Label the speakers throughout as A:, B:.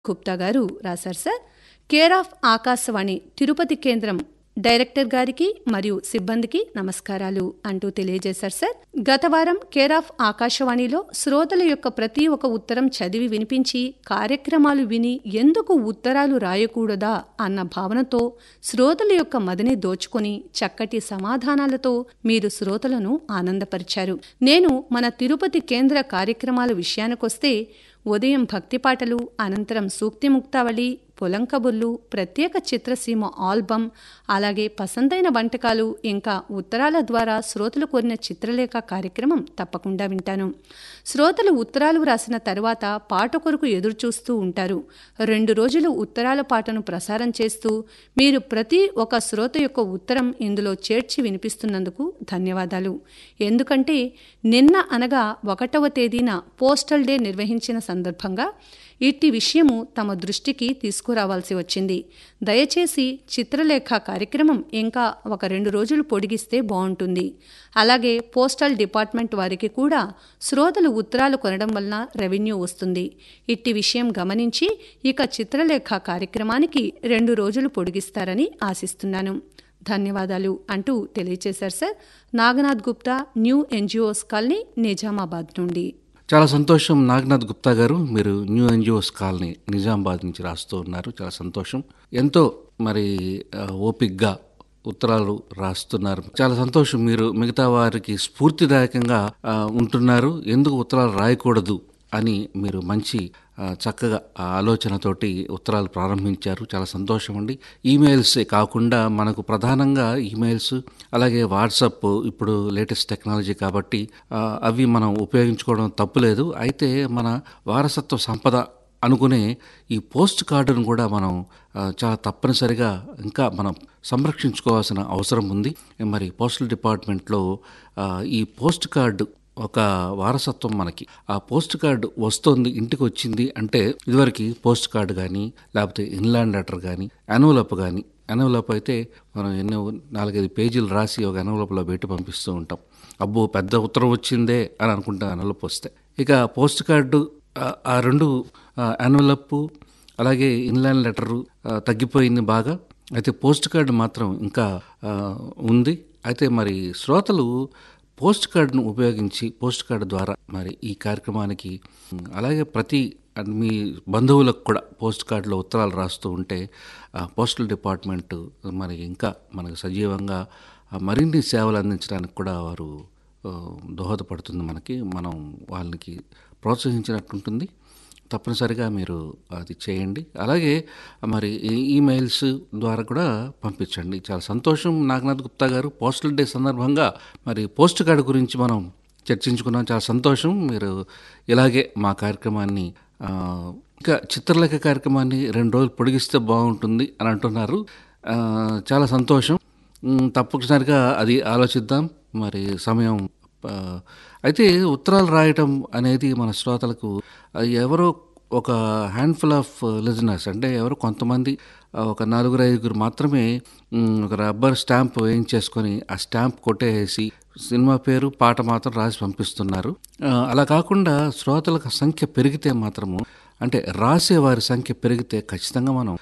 A: గుప్తా గారు రాశారు sir care of Akashvani Tirupati కేంద్రం డైరెక్టర్ గారికి మరియు సిబ్బందికి నమస్కారాలు అంటూ తెలియజేశారు సార్ గత వారం కేర్ ఆఫ్ ఆకాశవాణిలో శ్రోతల యొక్క ప్రతి ఒక్క ఉత్తరం చదివి వినిపించి కార్యక్రమాలు విని ఎందుకు ఉత్తరాలు రాయకూడదా అన్న భావనతో శ్రోతల యొక్క మదిని దోచుకొని చక్కటి సమాధానాలతో మీరు శ్రోతలను ఆనందపరిచారు నేను మన తిరుపతి కేంద్ర కార్యక్రమాల విషయానికొస్తే ఉదయం భక్తి పాటలు అనంతరం సూక్తి ముక్తావళి పొలం కబుర్లు ప్రత్యేక చిత్రసీమ ఆల్బమ్ అలాగే పసందైన వంటకాలు ఇంకా ఉత్తరాల ద్వారా శ్రోతలు కోరిన చిత్రలేఖ కార్యక్రమం తప్పకుండా వింటాను శ్రోతలు ఉత్తరాలు రాసిన తర్వాత పాట కొరకు ఎదురుచూస్తూ ఉంటారు రెండు రోజులు ఉత్తరాల పాటను ప్రసారం చేస్తూ మీరు ప్రతి ఒక శ్రోత యొక్క ఉత్తరం ఇందులో చేర్చి వినిపిస్తున్నందుకు ధన్యవాదాలు ఎందుకంటే నిన్న అనగా ఒకటవ తేదీన పోస్టల్ డే నిర్వహించిన సందర్భంగా ఇట్టి విషయము తమ దృష్టికి తీసుకురావాల్సి వచ్చింది దయచేసి చిత్రలేఖ కార్యక్రమం ఇంకా ఒక రెండు రోజులు పొడిగిస్తే బాగుంటుంది అలాగే పోస్టల్ డిపార్ట్మెంట్ వారికి కూడా శ్రోతలు ఉత్తరాలు కొనడం వలన రెవెన్యూ వస్తుంది ఇట్టి విషయం గమనించి ఇక చిత్రలేఖ కార్యక్రమానికి రెండు రోజులు పొడిగిస్తారని ఆశిస్తున్నాను ధన్యవాదాలు అంటూ తెలియజేశారు sir Naganath Gupta new NGOs colony Nizamabad నుండి
B: చాలా సంతోషం నాగనాథ్ గుప్తా గారు మీరు న్యూ ఎన్జిఓస్ కాలనీ నిజామాబాద్ నుంచి రాస్తూ ఉన్నారు చాలా సంతోషం ఎంతో మరి ఆ, ఓపిగ్గా ఉత్తరాలు రాస్తున్నారు చాలా సంతోషం మీరు మిగతా వారికి స్ఫూర్తిదాయకంగా ఆ, ఉంటున్నారు ఎందుకు ఉత్తరాలు రాయకూడదు అని మీరు మంచి ఆ, చక్కగా ఆ ఆలోచనతోటి ఉత్తరాలు ప్రారంభించారు చాలా సంతోషం అండి ఈమెయిల్సే కాకుండా మనకు ప్రధానంగా ఈమెయిల్స్ అలాగే వాట్సాప్ ఇప్పుడు లేటెస్ట్ టెక్నాలజీ కాబట్టి ఆ, అవి మనం ఉపయోగించుకోవడం తప్పులేదు అయితే మన వారసత్వ సంపద అనుకునే ఈ పోస్ట్ కార్డును కూడా మనం ఆ, చాలా తప్పనిసరిగా ఇంకా మనం సంరక్షించుకోవాల్సిన అవసరం ఉంది మరి పోస్టల్ డిపార్ట్మెంట్లో ఆ, ఈ పోస్ట్ కార్డు ఒక వారసత్వం మనకి ఆ పోస్ట్ కార్డు వస్తుంది ఇంటికి వచ్చింది అంటే ఇదివరకు పోస్ట్ కార్డు కానీ లేకపోతే ఇన్లాండ్ లెటర్ కానీ ఎన్వలప్ కానీ ఎన్వలప్ అయితే మనం ఎన్నో నాలుగైదు పేజీలు రాసి ఒక ఎన్వలప్లో పెట్టి పంపిస్తూ ఉంటాం అబ్బో పెద్ద ఉత్తరం వచ్చిందే అని అనుకుంటాం ఎన్వలప్ వస్తే ఇక పోస్ట్ కార్డు ఆ- ఆ రెండు ఎన్వలప్ అలాగే ఇన్లాండ్ లెటరు ఆ, తగ్గిపోయింది బాగా అయితే పోస్ట్ కార్డు మాత్రం ఇంకా ఆ, ఉంది అయితే మరి శ్రోతలు పోస్ట్ కార్డును ఉపయోగించి పోస్ట్ కార్డు ద్వారా మరి ఈ కార్యక్రమానికి ఉమ్, అలాగే ప్రతి అండ్ మీ బంధువులకు కూడా పోస్ట్ కార్డులో ఉత్తరాలు రాస్తూ ఉంటే ఆ, పోస్టల్ డిపార్ట్మెంట్ మరి ఇంకా మనకు సజీవంగా ఆ, మరిన్ని సేవలు అందించడానికి కూడా వారు ఆ, దోహదపడుతుంది మనకి మనం వాళ్ళకి ప్రోత్సహించినట్టుంటుంది తప్పనిసరిగా మీరు అది చేయండి అలాగే మరి ఈ- ఈమెయిల్స్ ద్వారా కూడా పంపించండి చాలా సంతోషం నాగనాథ్ గుప్తా గారు పోస్టల్ డే సందర్భంగా మరి పోస్ట్ కార్డు గురించి మనం చర్చించుకున్నాం చాలా సంతోషం మీరు ఇలాగే మా కార్యక్రమాన్ని ఆ, ఇంకా చిత్రలేఖ కార్యక్రమాన్ని రెండు రోజులు పొడిగిస్తే బాగుంటుంది అని అంటున్నారు ఆ, చాలా సంతోషం ఉమ్, తప్పనిసరిగా అది ఆలోచిద్దాం మరి సమయం ఆ, అయితే ఉత్తరాలు రాయటం అనేది మన శ్రోతలకు ఆ, ఎవరో ఒక హ్యాండ్ఫుల్ ఆఫ్ లిజనర్స్ అంటే ఎవరో కొంతమంది ఆ, ఒక నలుగురు ఐదుగురు మాత్రమే ఉమ్, ఒక రబ్బర్ స్టాంప్ వేయించేసుకొని ఆ స్టాంప్ కొట్టేసి సినిమా పేరు పాట మాత్రం రాసి పంపిస్తున్నారు ఆ, అలా కాకుండా శ్రోతల సంఖ్య పెరిగితే మాత్రము అంటే రాసే వారి సంఖ్య పెరిగితే ఖచ్చితంగా మనం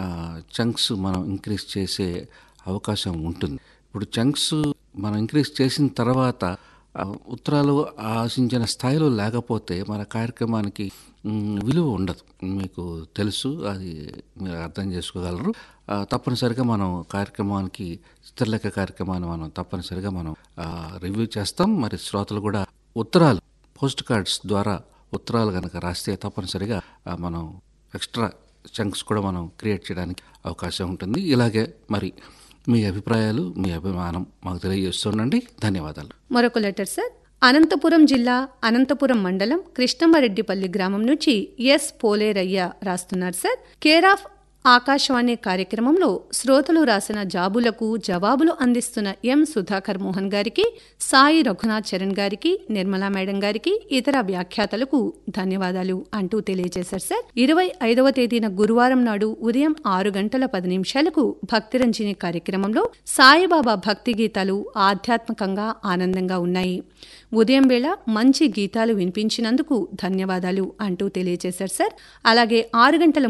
B: చంక్స్ మనం ఇంక్రీజ్ చేసే అవకాశం ఉంటుంది ఇప్పుడు చంక్స్ మనం ఇంక్రీజ్ చేసిన తర్వాత ఆ, ఉత్తరాలు ఆశించిన స్థాయిలో లేకపోతే మన కార్యక్రమానికి మ్, విలువ ఉండదు మీకు తెలుసు అది మీరు అర్థం చేసుకోగలరు ఆ, తప్పనిసరిగా మనం కార్యక్రమానికి చిత్రలేఖ కార్యక్రమాన్ని మనం తప్పనిసరిగా మనం రివ్యూ చేస్తాం మరి శ్రోతలు కూడా ఉత్తరాలు పోస్ట్ కార్డ్స్ ద్వారా ఉత్తరాలు కనుక రాస్తే తప్పనిసరిగా ఆ, మనం ఎక్స్ట్రా చంక్స్ కూడా మనం క్రియేట్ చేయడానికి అవకాశం ఉంటుంది ఇలాగే మరి మీ అభిప్రాయాలు మీ అభిమానం మాకు తెలియజేస్తుండండి ధన్యవాదాలు
A: మరొక లెటర్ సార్ అనంతపురం జిల్లా అనంతపురం మండలం కృష్ణమరెడ్డిపల్లి గ్రామం నుంచి ఎస్ పోలేరయ్య రాస్తున్నారు సార్ కేర్ ఆఫ్ ఆకాశవాణి కార్యక్రమంలో శ్రోతలు రాసిన జాబులకు జవాబులు అందిస్తున్న ఎం సుధాకర్ మోహన్ గారికి సాయి రఘునాథ్ చరణ్ గారికి నిర్మలా మేడం గారికి ఇతర వ్యాఖ్యాతలకు ధన్యవాదాలు అంటూ తెలియజేశారు సార్ ఇరవై ఐదవ తేదీన గురువారం నాడు ఉదయం ఆరు గంటల పది నిమిషాలకు భక్తిరంజని కార్యక్రమంలో సాయిబాబా భక్తి గీతాలు ఆధ్యాత్మికంగా ఆనందంగా ఉన్నాయి ఉదయం వేళ మంచి గీతాలు వినిపించినందుకు ధన్యవాదాలు అంటూ తెలియజేశారు సార్ అలాగే ఆరు గంటల